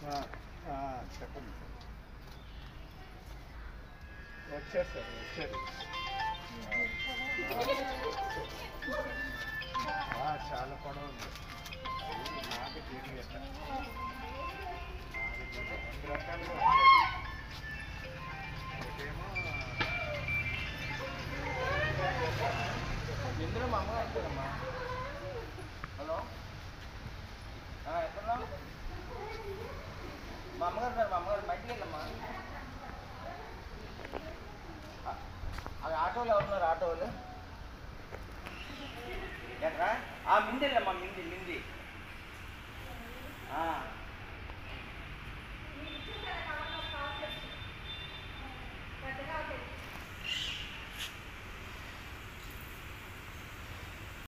ఆ, ఆ, చెప్పండి వచ్చారు సార్ వచ్చారు ఆ, చాలా పొడవు ఉంది నాకు దీని యొక్క నాకు దీని రెండు రకాలుగా ఉంటాయి ఒకటేమో ఇందులో మా అమ్మగారు వచ్చారమ్మా హలో ఎక్కడ మా అమ్మగారు ఉన్నారు మా అమ్మగారు బయటికి వెళ్ళమ్మా ఆ, ఆ ఆటోలో ఎవరున్నారు ఆటోలు ఎక్కడా ఆ మింది వెళ్ళమ్మా మింది మింది ఆ,